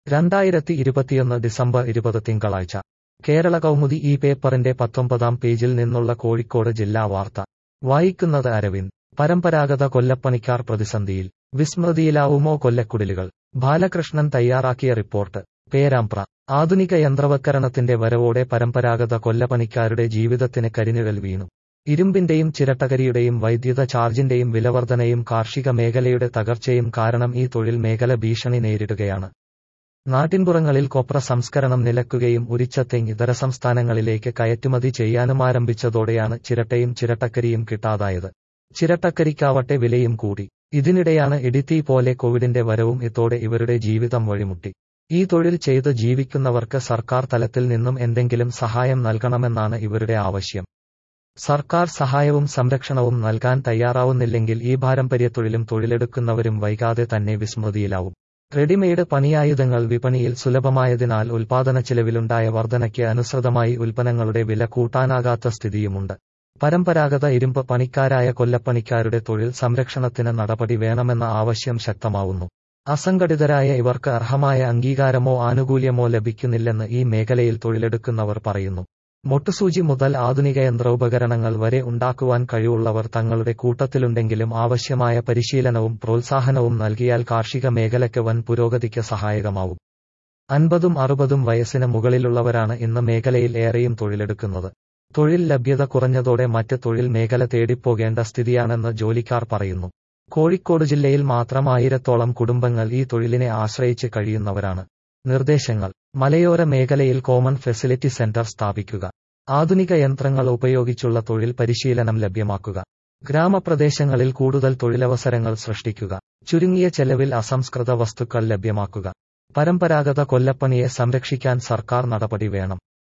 രണ്ടായിരത്തി ഇരുപത്തിയൊന്ന് ഡിസംബർ ഇരുപത് തിങ്കളാഴ്ച കേരള കൗമുദി ഈ പേപ്പറിന്റെ പത്തൊമ്പതാം പേജിൽ നിന്നുള്ള കോഴിക്കോട് ജില്ലാ വാർത്ത വായിക്കുന്നത് അരവിന്ദ് പരമ്പരാഗത കൊല്ലപ്പണിക്കാർ പ്രതിസന്ധിയിൽ വിസ്മൃതിയിലാവുമോ കൊല്ലക്കുടിലുകൾ ബാലകൃഷ്ണൻ തയ്യാറാക്കിയ റിപ്പോർട്ട് പേരാമ്പ്ര ആധുനിക യന്ത്രവൽക്കരണത്തിന്റെ വരവോടെ പരമ്പരാഗത കൊല്ലപ്പണിക്കാരുടെ ജീവിതത്തിന് കരിനിഴൽ വീണു ഇരുമ്പിന്റെയും ചിരട്ടകരിയുടെയും വൈദ്യുത ചാർജിന്റെയും വിലവർധനയും കാർഷിക മേഖലയുടെ തകർച്ചയും കാരണം ഈ തൊഴിൽ മേഖല ഭീഷണി നേരിടുകയാണ് നാട്ടിൻപുറങ്ങളിൽ കൊപ്ര സംസ്കരണം നിലക്കുകയും ഉരിച്ചത്തെങ് ഇതര സംസ്ഥാനങ്ങളിലേക്ക് കയറ്റുമതി ചെയ്യാനും ആരംഭിച്ചതോടെയാണ് ചിരട്ടയും ചിരട്ടക്കരിയും കിട്ടാതായത് ചിരട്ടക്കരിക്കാവട്ടെ വിലയും കൂടി ഇതിനിടെയാണ് ഇടിത്തീ പോലെ കോവിഡിന്റെ വരവും ഇതോടെ ഇവരുടെ ജീവിതം വഴിമുട്ടി ഈ തൊഴിൽ ചെയ്ത് ജീവിക്കുന്നവർക്ക് സർക്കാർ തലത്തിൽ നിന്നും എന്തെങ്കിലും സഹായം നൽകണമെന്നാണ് ഇവരുടെ ആവശ്യം സർക്കാർ സഹായവും സംരക്ഷണവും നൽകാൻ തയ്യാറാവുന്നില്ലെങ്കിൽ ഈ പാരമ്പര്യത്തൊഴിലും തൊഴിലെടുക്കുന്നവരും വൈകാതെ തന്നെ വിസ്മൃതിയിലാവും റെഡിമെയ്ഡ് പണിയായുധങ്ങൾ വിപണിയിൽ സുലഭമായതിനാൽ ഉൽപാദന ചെലവിലുണ്ടായ വർധനയ്ക്ക് അനുസൃതമായി ഉൽപ്പന്നങ്ങളുടെ വില കൂട്ടാനാകാത്ത സ്ഥിതിയുമുണ്ട് പരമ്പരാഗത ഇരുമ്പ് പണിക്കാരായ കൊല്ലപ്പണിക്കാരുടെ തൊഴിൽ സംരക്ഷണത്തിന് നടപടി വേണമെന്ന ആവശ്യം ശക്തമാവുന്നു അസംഘടിതരായ ഇവർക്ക് അർഹമായ അംഗീകാരമോ ആനുകൂല്യമോ ലഭിക്കുന്നില്ലെന്ന് ഈ മേഖലയിൽ തൊഴിലെടുക്കുന്നവർ പറയുന്നു മൊട്ടുസൂചി മുതൽ ആധുനിക യന്ത്രോപകരണങ്ങൾ വരെ ഉണ്ടാക്കുവാൻ കഴിവുള്ളവർ തങ്ങളുടെ കൂട്ടത്തിലുണ്ടെങ്കിലും ആവശ്യമായ പരിശീലനവും പ്രോത്സാഹനവും നൽകിയാൽ കാർഷിക മേഖലയ്ക്ക് വൻ പുരോഗതിക്ക് സഹായകമാവും അൻപതും അറുപതും വയസ്സിന് മുകളിലുള്ളവരാണ് ഇന്ന് മേഖലയിൽ ഏറെയും തൊഴിലെടുക്കുന്നത് തൊഴിൽ ലഭ്യത കുറഞ്ഞതോടെ മറ്റ് തൊഴിൽ മേഖല തേടിപ്പോകേണ്ട സ്ഥിതിയാണെന്ന് ജോലിക്കാർ പറയുന്നു കോഴിക്കോട് ജില്ലയിൽ മാത്രം ആയിരത്തോളം കുടുംബങ്ങൾ ഈ തൊഴിലിനെ ആശ്രയിച്ച് കഴിയുന്നവരാണ് നിർദ്ദേശങ്ങൾ മലയോര മേഖലയിൽ കോമൺ ഫെസിലിറ്റി സെന്റർ സ്ഥാപിക്കുക ആധുനിക യന്ത്രങ്ങൾ ഉപയോഗിച്ചുള്ള തൊഴിൽ പരിശീലനം ലഭ്യമാക്കുക ഗ്രാമപ്രദേശങ്ങളിൽ കൂടുതൽ തൊഴിലവസരങ്ങൾ സൃഷ്ടിക്കുക ചുരുങ്ങിയ ചെലവിൽ അസംസ്കൃത വസ്തുക്കൾ ലഭ്യമാക്കുക പരമ്പരാഗത കൊല്ലപ്പണിയെ സംരക്ഷിക്കാൻ സർക്കാർ നടപടി വേണം